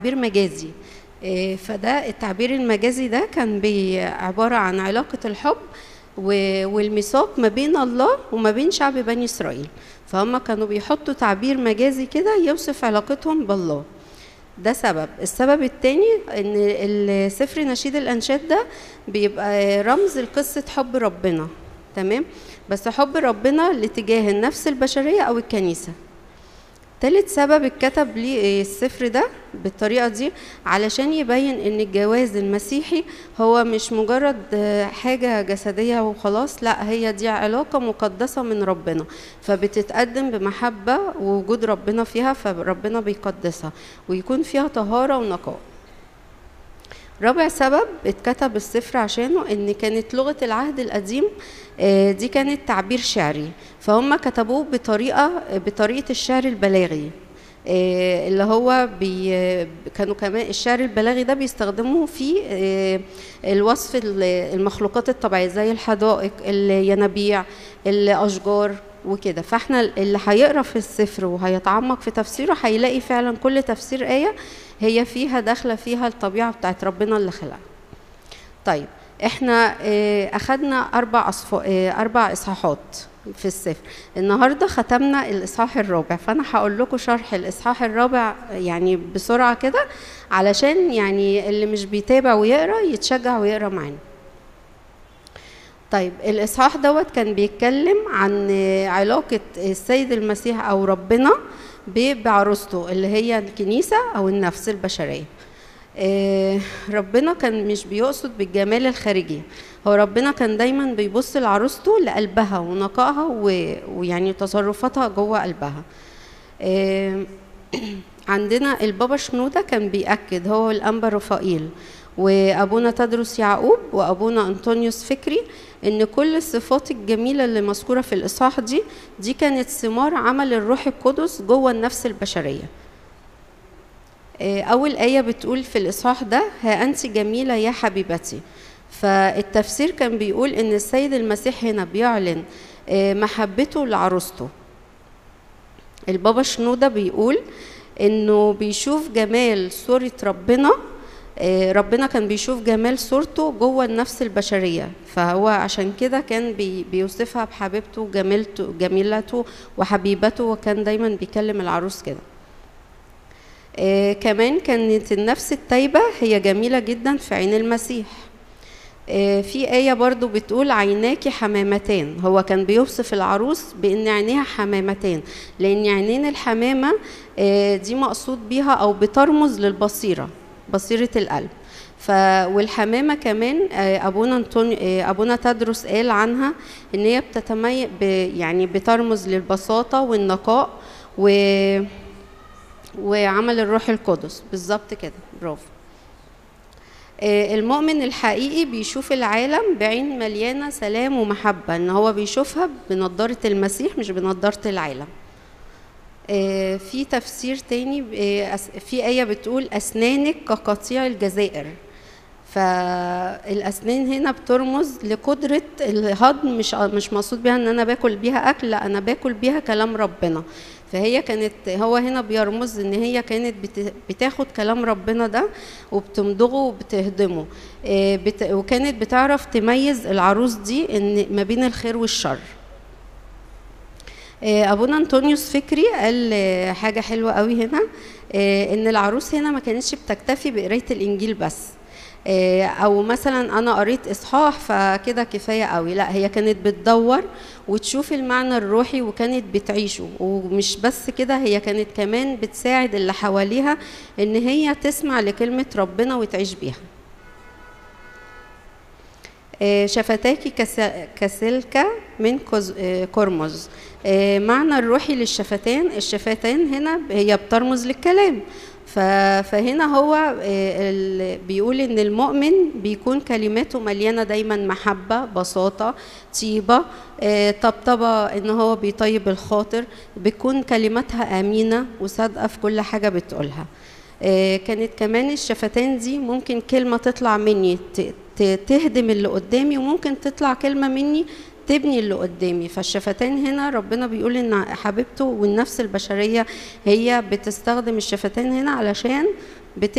تعبير مجازي إيه، فده التعبير المجازي ده كان بي- عبارة عن علاقة الحب و- والميثاق ما بين الله وما بين شعب بني إسرائيل فهم كانوا بيحطوا تعبير مجازي كده يوصف علاقتهم بالله ده سبب السبب التاني ان السفر نشيد الانشاد ده بيبقى رمز لقصة حب ربنا تمام بس حب ربنا لتجاه النفس البشرية او الكنيسة تالت سبب اتكتب ليه السفر ده بالطريقة دي علشان يبين ان الجواز المسيحي هو مش مجرد آه، حاجة جسدية وخلاص لا هي دي علاقة مقدسة من ربنا فبتتقدم بمحبة ووجود ربنا فيها فربنا بيقدسها ويكون فيها طهارة ونقاء رابع سبب اتكتب السفر عشانه ان كانت لغه العهد القديم آه، دي كانت تعبير شعري فهم كتبوه بطريقه بطريقه الشعر البلاغي آه، اللي هو بي كانوا كمان الشعر البلاغي ده بيستخدموه في آه، الوصف ال- المخلوقات الطبيعيه زي الحدائق الينابيع الاشجار وكده فاحنا اللي هيقرا في السفر وهيتعمق في تفسيره هيلاقي فعلا كل تفسير ايه هي فيها داخله فيها الطبيعه بتاعت ربنا اللي خلقها طيب احنا آه، اخدنا اربع أصفا... آه، اربع اصحاحات في السفر النهارده ختمنا الاصحاح الرابع فانا هقول لكم شرح الاصحاح الرابع يعني بسرعه كده علشان يعني اللي مش بيتابع ويقرا يتشجع ويقرا معانا طيب الإصحاح دوت كان بيتكلم عن آه، علاقة السيد المسيح أو ربنا ب- بعروسته اللي هي الكنيسة أو النفس البشرية آه، ربنا كان مش بيقصد بالجمال الخارجي هو ربنا كان دايما بيبص لعروسته لقلبها ونقائها و- ويعني تصرفاتها جوه قلبها آه، عندنا البابا شنودة كان بيأكد هو الأنبا رفائيل وأبونا تدرس يعقوب وأبونا أنطونيوس فكري إن كل الصفات الجميلة اللي مذكورة في الإصحاح دي دي كانت ثمار عمل الروح القدس جوه النفس البشرية آه، أول آية بتقول في الإصحاح ده ها أنت جميلة يا حبيبتي فالتفسير كان بيقول إن السيد المسيح هنا بيعلن آه، محبته لعروسته البابا شنودة بيقول انه بيشوف جمال صورة ربنا آه، ربنا كان بيشوف جمال صورته جوه النفس البشرية فهو عشان كده كان بي بيوصفها بحبيبته جميلته جميلته وحبيبته وكان دايما بيكلم العروس كده آه، كمان كانت النفس التايبة هي جميلة جدا في عين المسيح آه، في آية برضو بتقول عيناك حمامتان هو كان بيوصف العروس بأن عينيها حمامتان لأن عينين الحمامة آه، دي مقصود بيها أو بترمز للبصيرة بصيرة القلب ف والحمامة كمان آه، أبونا أنطوني آه، أبونا تدرس قال عنها إن هي بتتميز يعني بترمز للبساطة والنقاء و وعمل الروح القدس بالظبط كده برافو آه، المؤمن الحقيقي بيشوف العالم بعين مليانة سلام ومحبة ان هو بيشوفها بنضارة المسيح مش بنضارة العالم آه، في تفسير تاني آه، أس- في آية بتقول أسنانك كقطيع الجزائر فالأسنان هنا بترمز لقدرة الهضم مش مش مقصود بيها إن أنا باكل بيها أكل لا أنا باكل بيها كلام ربنا فهي كانت هو هنا بيرمز إن هي كانت بت- بتاخد كلام ربنا ده وبتمضغه وبتهضمه آه، بت- وكانت بتعرف تميز العروس دي إن ما بين الخير والشر آه، ابونا انطونيوس فكري قال آه، حاجه حلوه قوي هنا آه، ان العروس هنا ما كانتش بتكتفي بقرايه الانجيل بس آه، او مثلا انا قريت اصحاح فكده كفايه قوي لا هي كانت بتدور وتشوف المعنى الروحي وكانت بتعيشه ومش بس كده هي كانت كمان بتساعد اللي حواليها ان هي تسمع لكلمه ربنا وتعيش بيها آه، شفتاك كس- كسلك من كز- آه، قرمز آه، معنى الروحي للشفتان الشفتان هنا هي بترمز للكلام ف- فهنا هو آه، ال- بيقول ان المؤمن بيكون كلماته مليانه دايما محبه بساطه طيبه آه، طبطبه ان هو بيطيب الخاطر بتكون كلماتها امينه وصادقه في كل حاجه بتقولها آه، كانت كمان الشفتان دي ممكن كلمة تطلع مني ت- ت- تهدم اللي قدامي وممكن تطلع كلمة مني تبني اللي قدامي فالشفتان هنا ربنا بيقول ان حبيبته والنفس البشرية هي بتستخدم الشفتان هنا علشان بت